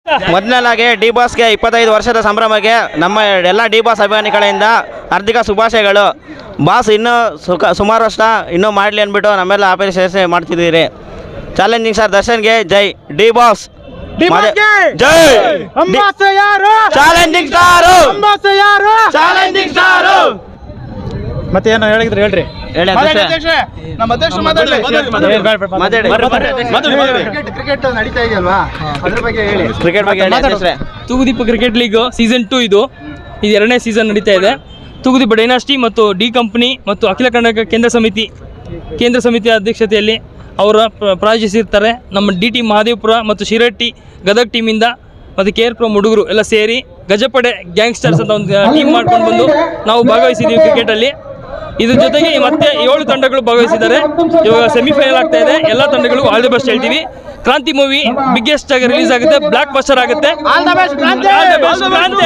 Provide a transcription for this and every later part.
ಮೊದಲನೇಲಾಗಿ D ಬಾಸ್ಗೆ ಇಪ್ಪತ್ತೈದು ವರ್ಷದ ಸಂಭ್ರಮಕ್ಕೆ ನಮ್ಮ ಎಲ್ಲ ಡಿ ಬಾಸ್ ಅಭಿಮಾನಿಗಳಿಂದ ಹಾರ್ದಿಕ ಶುಭಾಶಯಗಳು ಬಾಸ್ ಇನ್ನೂ ಸುಖ ಸುಮಾರು ವರ್ಷ ಇನ್ನೂ ಮಾಡಲಿ ಅಂದ್ಬಿಟ್ಟು ನಮ್ಮೆಲ್ಲ ಅಪೇಕ್ಷೆ ಮಾಡ್ತಿದ್ದೀರಿ ಚಾಲೆಂಜಿಂಗ್ ಸರ್ ದರ್ಶನ್ಗೆ ಜೈ ಡಿ ಬಾಸ್ ಜೈ ಚಾಲೆಂಜಿಂಗ್ ಸ್ಟಾರು ಚಾಲೆಂಜಿಂಗ್ ಸ್ಟಾರು ಮತ್ತೆ ಏನೋ ಹೇಳಿದ್ರೆ ಹೇಳ್ರಿ ಹೇಳಿ ಅಧ್ಯಕ್ಷರೇ. ನಮ್ಮ ಅಧ್ಯಕ್ಷ ಮಾತಾಡಲಿ ಮಾತಾಡಿ ಕ್ರಿಕೆಟ್ ನಡೀತಾ ಇದೆಯಲ್ವಾ ಅದ್ರ ಬಗ್ಗೆ ಹೇಳಿ ಕ್ರಿಕೆಟ್ ಬಗ್ಗೆ ಹೇಳಿ ಅಧ್ಯಕ್ಷರೇ. Thoogudeepa cricket league season two ಇದು ಇದು ಎರಡನೇ ಸೀಸನ್ ನಡೀತಾ ಇದೆ ತೂಗುದೀಪ ಡೈನಾಸ್ಟಿ ಮತ್ತು ಡಿ ಕಂಪ್ನಿ ಮತ್ತು ಅಖಿಲ ಕರ್ನಾಟಕ ಕೇಂದ್ರ ಸಮಿತಿ ಕೇಂದ್ರ ಸಮಿತಿಯ ಅಧ್ಯಕ್ಷತೆಯಲ್ಲಿ ಅವರ ಪ್ರ- ಪ್ರಾಯೋಜಿಸಿರ್ತಾರೆ ನಮ್ಮ ಡಿ ಟಿ ಮಹಾದೇವಪುರ ಮತ್ತು ಶಿರಟ್ಟಿ ಗದಗ್ ಟೀಮಿಂದ ಮತ್ತು ಕೆ ಆರ್ ಪ್ರಮ್ ಹುಡುಗರು ಎಲ್ಲ ಸೇರಿ ಗಜಪಡೆ ಗ್ಯಾಂಗ್ಸ್ಟರ್ಸ್ ಅಂತ ಒಂದು ಟೀಮ್ ಮಾಡ್ಕೊಂಡು ಬಂದು ನಾವು ಭಾಗವಹಿಸಿದ್ದೀವಿ ಕ್ರಿಕೆಟಲ್ಲಿ ಇದ್ರ ಜೊತೆಗೆ ಮತ್ತೆ ಏಳು ತಂಡಗಳು ಭಾಗವಹಿಸಿದ್ದಾರೆ ಇವಾಗ ಸೆಮಿಫೈನಲ್ ಆಗ್ತಾ ಇದೆ ಎಲ್ಲ ತಂಡಗಳು ಆಲ್ ದಿ ಬೆಸ್ಟ್ ಹೇಳ್ತೀವಿ ಕ್ರಾಂತಿ ಮೂವಿ ಬಿಗ್ಗೆಸ್ಟ್ ಆಗಿ ರಿಲೀಸ್ ಆಗುತ್ತೆ ಬ್ಲಾಕ್ ಬಸ್ಟರ್ ಆಗುತ್ತೆ All the best, Kranti!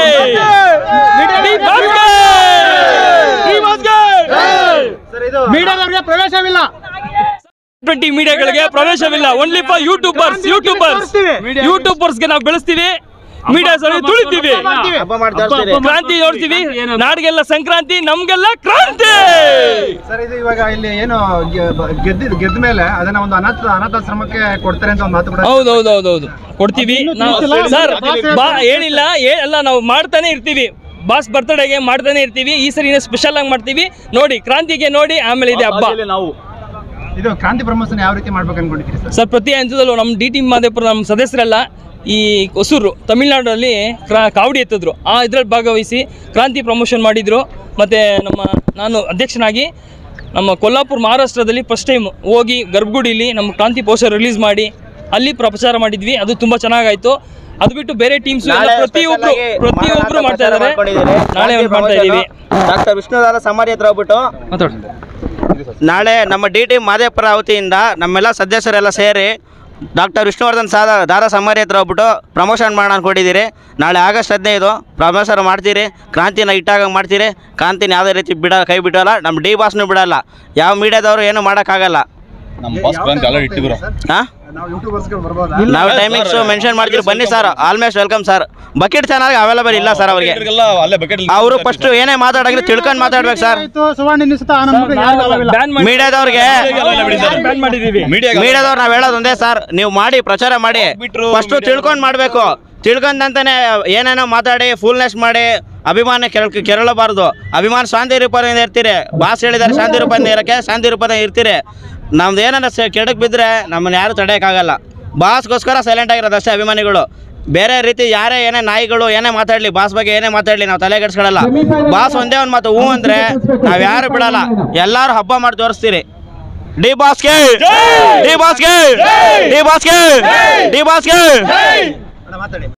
D ಬಾಸ್ಗೆ! ಮೀಡಿಯಾದವ್ರಿಗೆ ಪ್ರವೇಶವಿಲ್ಲ ಟ್ವೆಂಟಿ ಮೀಡಿಯಾಗಳಿಗೆ ಪ್ರವೇಶವಿಲ್ಲ ಓನ್ಲಿ ಫಾರ್ ಯೂಟ್ಯೂಬರ್ಸ್ ಯೂಟ್ಯೂಬರ್ಸ್ ಯೂಟ್ಯೂಬರ್ಸ್ಗೆ ನಾವು ಬೆಳೆಸ್ತೀವಿ ಮೀಡಿಯಾ ಸರಿ ತುಳಿತೀವಿ ಹಬ್ಬ ಮಾಡಿ ತೋರಿಸ್ತೀರಿ ಕ್ರಾಂತಿ ನೋಡ್ತೀವಿ ನಾಡಿಗೆಲ್ಲ ಸಂಕ್ರಾಂತಿ ನಮ್ಗೆಲ್ಲ ಕ್ರಾಂತಿ ಸರ್ ಇದು ಇವಾಗ ಇಲ್ಲಿ ಏನು ಗೆದ್ದ ಗೆದ್ದ ಮೇಲೆ ಅದನ್ನ ಒಂದು ಅನಾಥ ಅನಾಥಾಶ್ರಮಕ್ಕೆ ಕೊಡ್ತಾರೆ ಅಂತ ಒಂದು ಮಾತು ಕೂಡ ಹೌದು ಹೌದು ಹೌದು ಹೌದು ಕೊಡ್ತೀವಿ ನಾವು ಸರ್ ಬಾ ಹೇಳಿಲ್ಲ ಏ- ಎಲ್ಲ ನಾವು ಮಾಡ್ತಾನೆ ಇರ್ತೀವಿ ಬಾಸ್ ಬರ್ತ್ಡೇಗೆ ಮಾಡ್ತಾನೆ ಇರ್ತೀವಿ ಈ ಸರಿ ಸ್ಪೆಷಲ್ ಆಗಿ ಮಾಡ್ತೀವಿ ನೋಡಿ ಕ್ರಾಂತಿಗೆ ನೋಡಿ ಆಮೇಲೆ ಇದೆ ಹಬ್ಬ ಇದು ಕ್ರಾಂತಿ ಪ್ರಮೋಷನ್ ಯಾವ ರೀತಿ ಮಾಡ್ಬೇಕು ಅನ್ಕೊಂಡಿದ್ದೀರಿ ಸರ್ ಸರ್ ಪ್ರತಿ ಹಂತದಲ್ಲೂ ನಮ್ಮ ಡಿ ಟಿ ಮಾದೇಪುರ ನಮ್ಮ ಸದಸ್ಯರೆಲ್ಲ ಈ ಹೊಸೂರು ತಮಿಳ್ನಾಡಲ್ಲಿ ಕ್ರಾ ಕಾವಡಿ ಎತ್ತಿದ್ರು ಆ ಇದ್ರಲ್ಲಿ ಭಾಗವಹಿಸಿ ಕ್ರಾಂತಿ ಪ್ರಮೋಷನ್ ಮಾಡಿದರು ಮತ್ತು ನಮ್ಮ ನಾನು ಅಧ್ಯಕ್ಷನಾಗಿ ನಮ್ಮ ಕೊಲ್ಲಾಪುರ ಮಹಾರಾಷ್ಟ್ರದಲ್ಲಿ ಫಸ್ಟ್ ಟೈಮ್ ಹೋಗಿ ಗರ್ಭಗುಡಿಲಿ ನಮ್ಮ ಕ್ರಾಂತಿ ಪೋಸ್ಟರ್ ರಿಲೀಸ್ ಮಾಡಿ ಅಲ್ಲಿ ಪ್ರಚಾರ ಮಾಡಿದ್ವಿ ಅದು ತುಂಬ ಚೆನ್ನಾಗಾಯಿತು ಅದು ಬಿಟ್ಟು ಬೇರೆ ಟೀಮ್ಸ್ ನಾಳೆ ಪ್ರತಿಯೊಬ್ಬರು special ಆಗಿ ಪ್ರತಿಯೊಬ್ಬರು ಮಾರಾಟ ಮಾಡ್ತಾ ಇದ್ದಾರೆ ಮಾಡ್ಕೊಂಡಿದ್ದೀರಿ. ನಾಳೆ ಒಂದು ಮಾಡ್ತಾ ಇದ್ದೀವಿ ಡಾಕ್ಟರ್ ವಿಷ್ಣುದಾರ ಸಮಾಧಿ ಹತ್ರ ಹೋಗ್ಬಿಟ್ಟು ಮಾತಾಡಿ ನಾಳೆ ನಮ್ಮ ಡಿ ಟಿ ಮಾದೇಪುರ ವತಿಯಿಂದ ನಮ್ಮೆಲ್ಲ ಸದಸ್ಯರೆಲ್ಲ ಸೇರಿ ಡಾಕ್ಟರ್ ವಿಷ್ಣುವರ್ಧನ್ ಸಾದ ದಾರ ಸಮಾಧಿ ಹತ್ರ ಹೋಗ್ಬಿಟ್ಟು ಪ್ರಮೋಷನ್ ಮಾಡೋಣ ಅನ್ಕೊಂಡಿದ್ದೀರಿ ನಾಳೆ ಆಗಸ್ಟ್ ಹದಿನೈದು ಪ್ರಮೋಷನ್ ಮಾಡ್ತೀರಿ ಕ್ರಾಂತಿನ ಇಟ್ಟಾಗ ಮಾಡ್ತೀರಿ ಕ್ರಾಂತಿನ ಯಾವುದೇ ರೀತಿ ಬಿಡ ಕೈ ಬಿಡೋಲ್ಲ ನಮ್ಮ ಡಿ ಬಾಸ್ನು ಬಿಡಲ್ಲ ಯಾವ ಮೀಡಿಯಾದವರು ಏನು ಮಾಡೋಕ್ಕಾಗಲ್ಲ ನಮ್ಮ ಬಾಸ್ ಕ್ರಾಂತಿ ಆಲ್ರೆಡಿ ಇಟ್ಟಿದ್ರು ಹಾಂ ನಾವು ಯೂಟ್ಯೂಬರ್ಸ್ಗೆ ಬರ್ಬೋದಾ ನಾವು ಟೈಮಿಂಗ್ಸ್ ಮೆನ್ಷನ್ ಮಾಡ್ತೀವಿ ಬನ್ನಿ sir almost welcome sir bucket channel available ಇಲ್ಲ ಸರ್ ಅವರಿಗೆ ಇವ್ರಿಗೆಲ್ಲ ಅಲ್ಲೇ ಬಕೆಟ್ ಅವರು ಫಸ್ಟ್ ಏನೇ ಮಾತಾಡಂಗಿಲ್ಲ ತಿಳ್ಕೊಂಡು ಮಾತಾಡ್ಬೇಕು ಸರ್ ಸುವರ್ಣ ನಿಲ್ಲಿಸುತ್ತಾ ನಮ್ಗೆ ಯಾರಿಗೂ ಅಲವಿಲ್ಲ. ಬ್ಯಾನ್ ಮಾಡಿ ಮೀಡಿಯಾದವ್ರಿಗೆ ಬ್ಯಾನ್ ಮಾಡಿದ್ದೀವಿ ಮೀಡಿಯಾ ಮೀಡಿಯಾದವ್ರು ನಾವು ಹೇಳೋದು ಒಂದೇ ಸರ್ ನೀವು ಮಾಡಿ ಪ್ರಚಾರ ಮಾಡಿ ಬಿಟ್ರು ಫಸ್ಟ್ ತಿಳ್ಕೊಂಡು ಮಾಡಬೇಕು ತಿಳ್ಕೊಂಡಂತಾನೆ ಏನೇನೋ ಮಾತಾಡಿ ಫುಲ್ನೆಸ್ ಮಾಡಿ ಅಭಿಮಾನ ಕೆರ ಕೆರಳಬಾರ್ದು ಅಭಿಮಾನ ಶಾಂತಿ ರೂಪದಿಂದ ಇರ್ತೀರಿ ಬಾಸ್ ಹೇಳಿದಾರೆ ಶಾಂತಿ ರೂಪದಿಂದ ಇರೋಕ್ಕೆ ಶಾಂತಿ ರೂಪದಿಂದ ಇರ್ತೀರಿ ನಮ್ದು ಏನಾರ ಕೆಡಕ್ಕೆ ಬಿದ್ದರೆ ನಮ್ಮನ್ನ ಯಾರು ತಡೆಯೋಕ್ಕಾಗಲ್ಲ ಬಾಸ್ಗೋಸ್ಕರ ಸೈಲೆಂಟ್ ಆಗಿರೋದು ಅಷ್ಟೇ ಅಭಿಮಾನಿಗಳು ಬೇರೆ ರೀತಿ ಯಾರೇ ಏನೇ ನಾಯಿಗಳು ಏನೇ ಮಾತಾಡಲಿ ಬಾಸ್ ಬಗ್ಗೆ ಏನೇ ಮಾತಾಡಲಿ ನಾವು ತಲೆ ಕೆಡ್ಸ್ಕೊಳ್ಳಲ್ಲ ಬಾಸ್ ಒಂದೇ ಒಂದು ಮಾತು ಹ್ಞೂ ಅಂದರೆ ನಾವು ಯಾರು ಬಿಡಲ್ಲ ಎಲ್ಲರೂ ಹಬ್ಬ ಮಾಡಿ ತೋರಿಸ್ತೀರಿ ಡಿ ಬಾಸ್ಗೆ ಡಿ ಬಾಸ್ಗೆ ಡಿ ಬಾಸ್ಗೆ ಡಿ ಬಾಸ್ಗೆ ಅಣ್ಣ, ಮಾತಾಡಿ